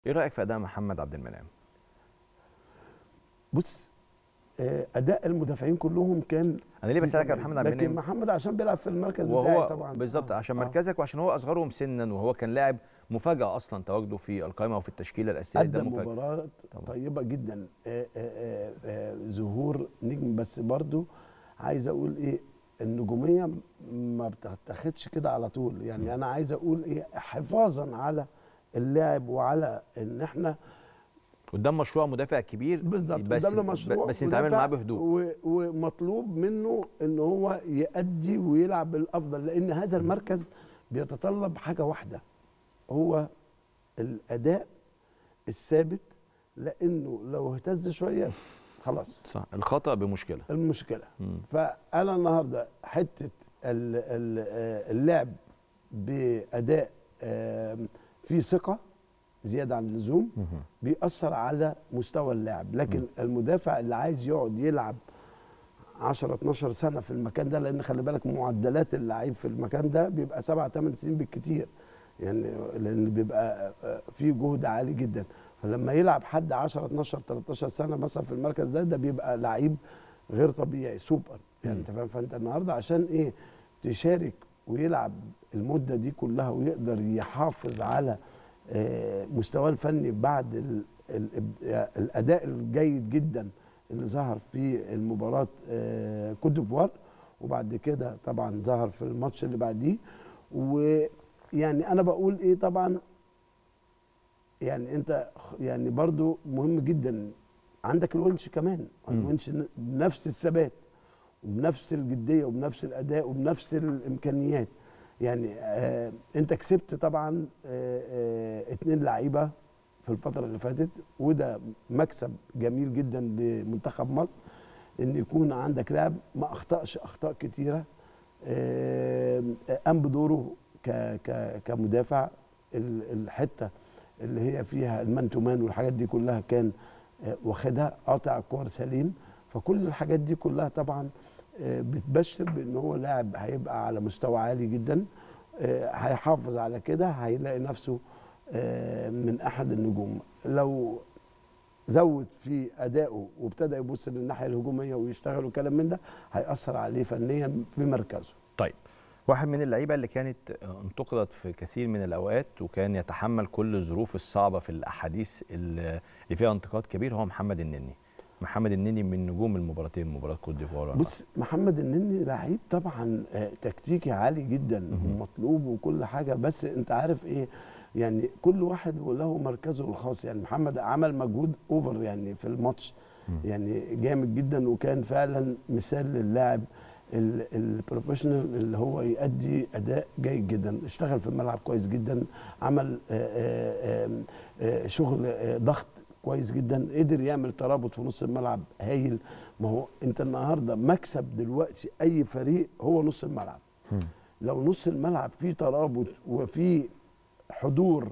ايه رايك في اداء محمد عبد المنعم بص آه، اداء المدافعين كلهم كان انا ليه بسالك يا محمد عبد لكن المنعم محمد عشان بيلعب في المركز بتاعي وهو طبعا بالظبط آه، عشان آه. مركزك وعشان هو اصغرهم سنا وهو كان لاعب مفاجاه اصلا تواجده في القائمه وفي التشكيله الاساسيه ادى ده مفاجاه مباراه طبعا. طيبه جدا آه، آه، آه، آه، ظهور نجم بس برضو عايز اقول ايه النجوميه ما بتتاخدش كده على طول يعني انا عايز اقول ايه حفاظا على اللاعب وعلى ان احنا قدام مشروع مدافع كبير بالظبط بس قدامنا مشروع بس نتعامل مدافع معاه بهدوء و- ومطلوب منه ان هو يأدي ويلعب بالافضل لان هذا المركز بيتطلب حاجه واحده هو الاداء الثابت لانه لو اهتز شويه خلاص صح الخطا بمشكله المشكله مم. فانا النهارده حته ال- ال- آه، اللعب باداء آم، فيه ثقه زياده عن اللزوم مهم. بيأثر على مستوى اللاعب لكن المدافع اللي عايز يقعد يلعب 10 12 سنه في المكان ده لان خلي بالك معدلات اللعيب في المكان ده بيبقى 7 8 سنين بالكتير يعني لان بيبقى آه، فيه جهد عالي جدا فلما يلعب حد 10 12 13 سنه مثلا في المركز ده ده بيبقى لعيب غير طبيعي سوبر يعني مم. انت فاهم فانت النهارده عشان ايه تشارك ويلعب المده دي كلها ويقدر يحافظ على آه، مستواه الفني بعد ال ال الاداء الجيد جدا اللي ظهر في المباراه آه، كوت ديفوار وبعد كده طبعا ظهر في الماتش اللي بعديه ويعني انا بقول ايه طبعا يعني انت خ- يعني برضو مهم جدا عندك الونش كمان مم. الونش ن- بنفس الثبات وبنفس الجديه وبنفس الاداء وبنفس الامكانيات يعني آه انت كسبت طبعا آه آه اتنين لعيبه في الفتره اللي فاتت وده مكسب جميل جدا لمنتخب مصر ان يكون عندك لاعب ما اخطاش اخطاء كتيره آه قام بدوره ك ك كمدافع ال- الحته اللي هي فيها المان تو مان والحاجات دي كلها كان آه، واخدها قاطع الكور سليم فكل الحاجات دي كلها طبعا آه، بتبشر بان هو لاعب هيبقى على مستوى عالي جدا آه، هيحافظ على كده هيلاقي نفسه آه، من احد النجوم لو زود في ادائه وابتدى يبص للناحيه الهجوميه ويشتغل وكلام من ده هياثر عليه فنيا في مركزه طيب واحد من اللعيبه اللي كانت انتقدت في كثير من الاوقات وكان يتحمل كل الظروف الصعبه في الاحاديث اللي فيها انتقاد كبير هو محمد النني محمد النني من نجوم المباراتين مباراه كوت ديفوار بص محمد النني لعيب طبعا آه، تكتيكي عالي جدا مهم. ومطلوب وكل حاجه بس انت عارف ايه يعني كل واحد وله مركزه الخاص يعني محمد عمل مجهود اوفر يعني في الماتش مم. يعني جامد جدا وكان فعلا مثال للاعب ال- البروفيشنال اللي هو يؤدي اداء جيد جدا اشتغل في الملعب كويس جدا عمل آه، آه، آه، آه، شغل آه، ضغط كويس جدا قدر يعمل ترابط في نص الملعب هايل ما هو انت النهارده مكسب دلوقتي اي فريق هو نص الملعب مم. لو نص الملعب فيه ترابط وفيه حضور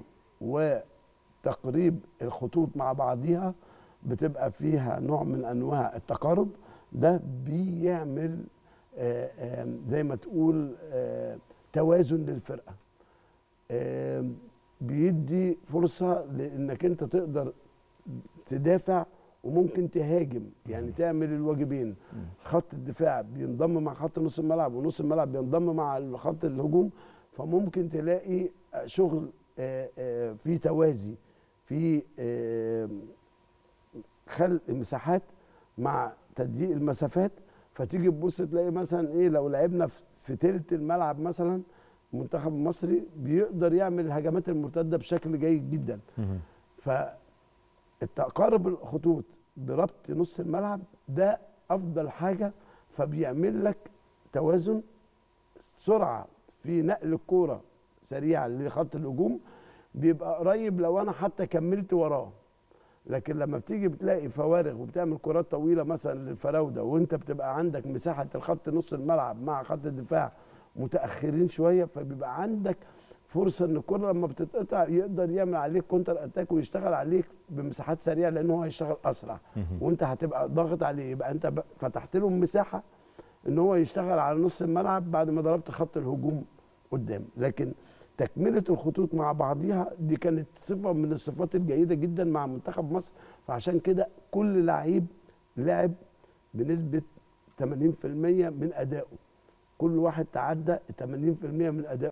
وتقريب الخطوط مع بعضيها بتبقى فيها نوع من انواع التقارب ده بيعمل آه، آه، زي ما تقول آه، توازن للفرقه آه، بيدي فرصه لانك انت تقدر تدافع وممكن تهاجم يعني تعمل الواجبين خط الدفاع بينضم مع خط نص الملعب ونص الملعب بينضم مع خط الهجوم فممكن تلاقي شغل آه، آه، في توازي في آه، خلق مساحات مع تضييق المسافات فتيجي تبص تلاقي مثلا ايه لو لعبنا في- في تلت الملعب مثلا المنتخب المصري بيقدر يعمل الهجمات المرتده بشكل جيد جدا مهم. فالتقارب الخطوط بربط نص الملعب ده افضل حاجه فبيعمل لك توازن سرعه في نقل الكوره سريعه لخط الهجوم بيبقى قريب لو انا حتى كملت وراه لكن لما بتيجي بتلاقي فوارغ وبتعمل كرات طويله مثلا للفراوده وانت بتبقى عندك مساحه الخط نص الملعب مع خط الدفاع متاخرين شويه فبيبقى عندك فرصه ان الكره لما بتتقطع يقدر يعمل عليك كونتر اتاك ويشتغل عليك بمساحات سريعه لان هو هيشتغل اسرع مهم. وانت هتبقى ضاغط عليه يبقى انت ب- فتحت له مساحه ان هو يشتغل على نص الملعب بعد ما ضربت خط الهجوم قدام لكن تكمله الخطوط مع بعضيها دي كانت صفه من الصفات الجيده جدا مع منتخب مصر فعشان كده كل لعيب لعب بنسبه 80% من ادائه كل واحد تعدى 80% من ادائه